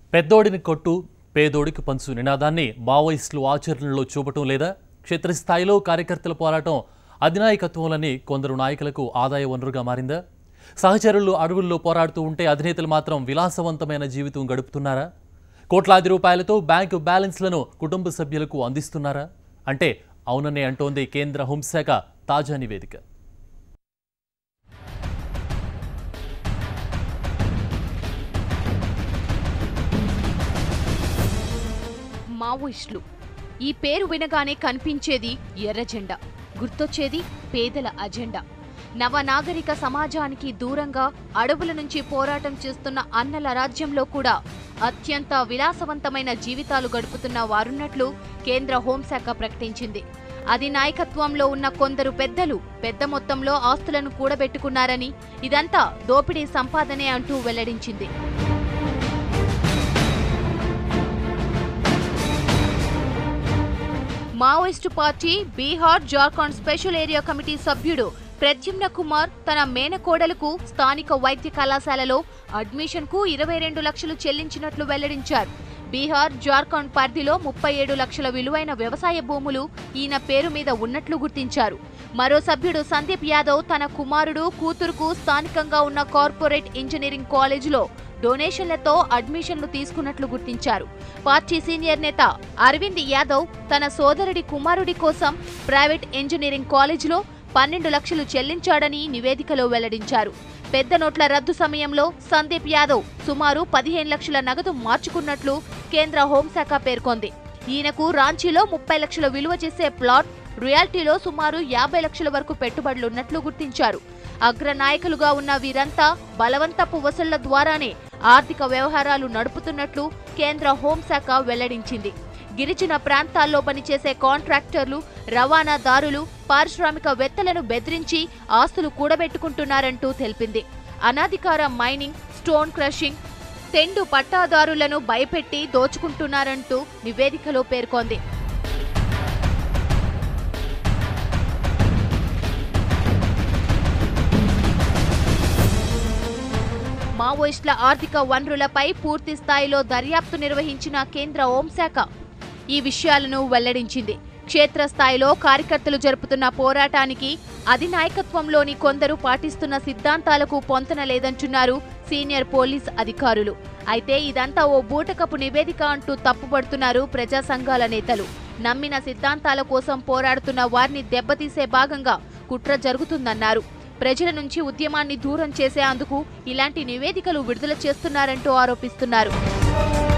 పెద్దోడిని కొట్టు పేదోడికి పంచు నినాదాన్ని మావోయిస్టులు ఆచరణలో చూపటం లేదా క్షేత్రస్థాయిలో కార్యకర్తల పోరాటం అధినాయకత్వంలోని కొందరు నాయకులకు ఆదాయ వనరుగా మారిందా సహచరులు అడవుల్లో పోరాడుతూ ఉంటే అధినేతలు మాత్రం విలాసవంతమైన జీవితం గడుపుతున్నారా కోట్లాది రూపాయలతో బ్యాంకు బ్యాలెన్స్లను కుటుంబ సభ్యులకు అందిస్తున్నారా అంటే అవుననే అంటోంది కేంద్ర హోంశాఖ తాజా నివేదిక మావోయిస్టులు ఈ పేరు వినగానే కనిపించేది ఎర్ర జెండా గుర్తొచ్చేది పేదల అజెండా నవనాగరిక సమాజానికి దూరంగా అడవుల నుంచి పోరాటం చేస్తున్న అన్నల రాజ్యంలో కూడా అత్యంత విలాసవంతమైన జీవితాలు గడుపుతున్న వారున్నట్లు కేంద్ర హోంశాఖ ప్రకటించింది అది నాయకత్వంలో ఉన్న కొందరు పెద్దలు పెద్ద మొత్తంలో ఆస్తులను కూడబెట్టుకున్నారని ఇదంతా దోపిడీ సంపాదనే అంటూ వెల్లడించింది Maoist party Bihar Jharkhand special area committee సభ్యుడు ప్రద్యుమ్న కుమార్ తన మేనకోడలకు స్థానిక వైద్య కళాశాలలో అడ్మిషన్ కు ఇరవై రెండు లక్షలు చెల్లించినట్లు వెల్లడించారు బీహార్ జార్ఖండ్ పరిధిలో ముప్పై ఏడు లక్షల విలువైన వ్యవసాయ భూములు ఈయన పేరు మీద ఉన్నట్లు గుర్తించారు మరో సభ్యుడు సందీప్ యాదవ్ తన కుమారుడు కూతురుకు స్థానికంగా ఉన్న కార్పొరేట్ ఇంజనీరింగ్ కాలేజీలో డొనేషన్లతో అడ్మిషన్లు తీసుకున్నట్లు గుర్తించారు పార్టీ సీనియర్ నేత అరవింద్ యాదవ్ తన సోదరుడి కుమారుడి కోసం ప్రైవేట్ ఇంజనీరింగ్ కాలేజీలో పన్నెండు లక్షలు చెల్లించాడని నివేదికలో వెల్లడించారు పెద్ద నోట్ల రద్దు సమయంలో సందీప్ యాదవ్ సుమారు పదిహేను లక్షల నగదు మార్చుకున్నట్లు కేంద్ర హోంశాఖ పేర్కొంది ఈయనకు రాంచీలో ముప్పై లక్షల విలువ చేసే ప్లాట్ రియాల్టీలో సుమారు యాభై లక్షల వరకు పెట్టుబడులున్నట్లు గుర్తించారు అగ్ర నాయకులుగా ఉన్న వీరంతా బలవంతపు వసూళ్ల ద్వారానే ఆర్థిక వ్యవహారాలు నడుపుతున్నట్లు కేంద్ర హోంశాఖ వెల్లడించింది గిరిజన ప్రాంతాల్లో పనిచేసే కాంట్రాక్టర్లు రవాణాదారులు పారిశ్రామికవేత్తలను బెదిరించి ఆస్తులు కూడబెట్టుకుంటున్నారంటూ తెలిపింది అనాధికార మైనింగ్ స్టోన్ క్రషింగ్ తెండు పట్టాదారులను భయపెట్టి దోచుకుంటున్నారంటూ నివేదికలో పేర్కొంది మావోయిస్టుల ఆర్థిక వనరులపై పూర్తి స్థాయిలో దర్యాప్తు నిర్వహించిన కేంద్ర హోంశాఖ ఈ విషయాలను వెల్లడించింది క్షేత్రస్థాయిలో కార్యకర్తలు జరుపుతున్న పోరాటానికి అధినాయకత్వంలోని కొందరు పాటిస్తున్న సిద్ధాంతాలకు పొంతన లేదంటున్నారు సీనియర్ పోలీస్ అధికారులు అయితే ఇదంతా ఓ బూటకపు నివేదిక అంటూ తప్పుపడుతున్నారు ప్రజా సంఘాల నేతలు నమ్మిన సిద్ధాంతాల కోసం పోరాడుతున్న వారిని దెబ్బతీసే భాగంగా కుట్ర జరుగుతుందన్నారు ప్రజల నుంచి ఉద్యమాన్ని దూరం చేసేందుకు ఇలాంటి నివేదికలు విడుదల చేస్తున్నారంటూ ఆరోపిస్తున్నారు